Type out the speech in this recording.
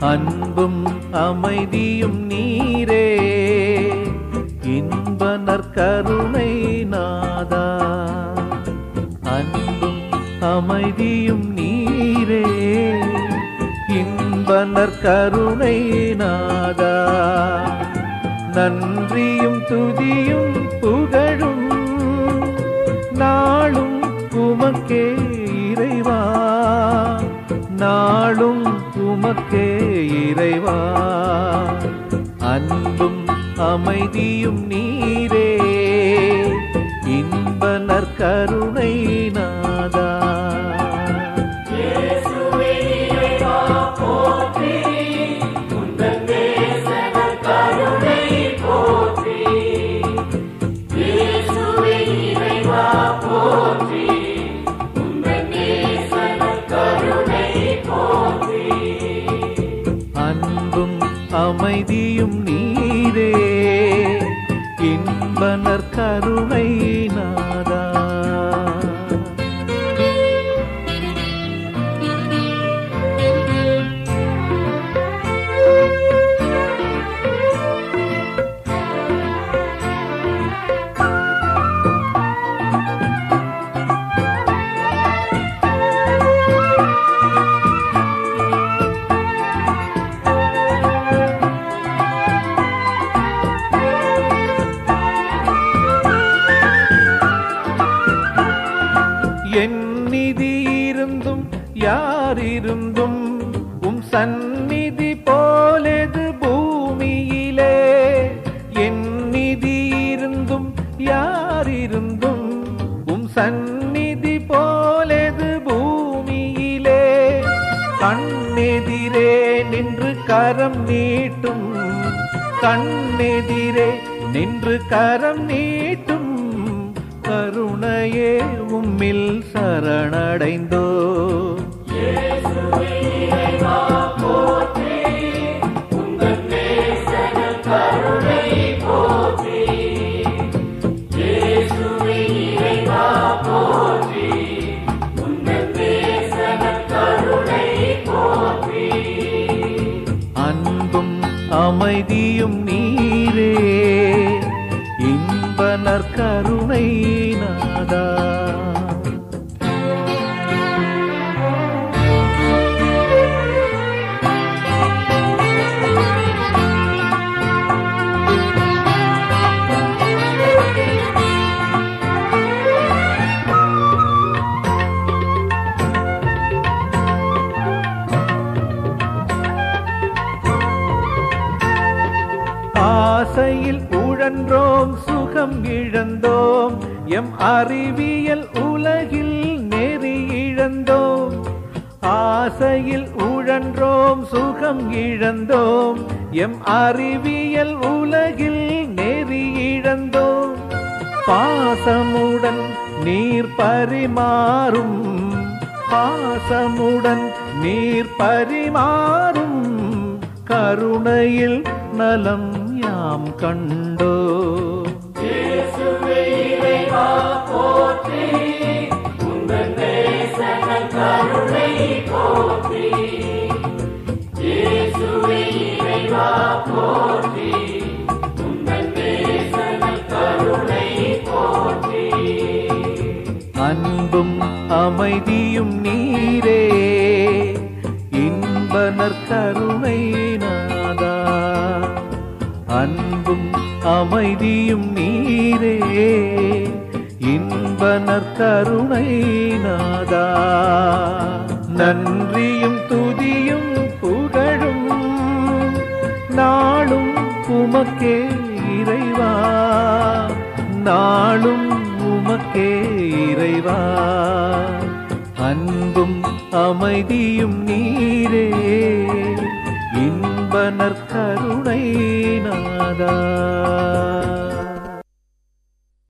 அன்பும் அமைதியும் நீரே இன்ப நற்கருணை நாதா அன்பும் அமைதியும் நீரே இன்ப நற்கருணை நாதா நன்றியும் துதியும் புகழும் நாளும் உமக்கே இறைவா நாளும் உமக்கே இறைவா அன்பும் அமைதியும் நீரே இன்ப நற்கருணை நாதா அன்பும் அமைதியும் நீரே இன்பனர் கருணை நாதா என் நிதி இருந்தும் யார் இருந்தும் உம் சந்நிதி போலது பூமியிலே என் நிதி இருந்தும் யார் இருந்தும் உம் சந்நிதி போலது பூமியிலே கண்ணெதிரே நின்று கரம் நீட்டும் கண்ணெதிரே நின்று கரம் நீட்டும் கருணையே உம்மில் சரணடைந்தோ அன்பும் அமைதியும் நீரே இன்ப நற்கருணை நாதா ஆசையில் உழன்றோம் சுகம் இழந்தோம் எம் அறிவியல் உலகில் நெறி இழந்தோம் ஆசையில் உழன்றோம் சுகம் இழந்தோம் எம் அறிவியல் உலகில் நெறி இழந்தோம் பாசமுடன் நீர் பரிமாறும் பாசமுடன் நீர் பரிமாறும் கருணையில் நலம் யாம் கண்டோ அன்பும் அமைதியும் நீரே இன்பனர் கருணை நாதா அன்பும் அமைதியும் நீரே இன்பனர் கருணை நாதா நன்றியும் துதியும் புகழும் நாளும் உமக்கே இறைவா நாளும் உமக்கே இறைவா அன்பும் அமைதியும் நீரே இன்பனர் கருணை நாதா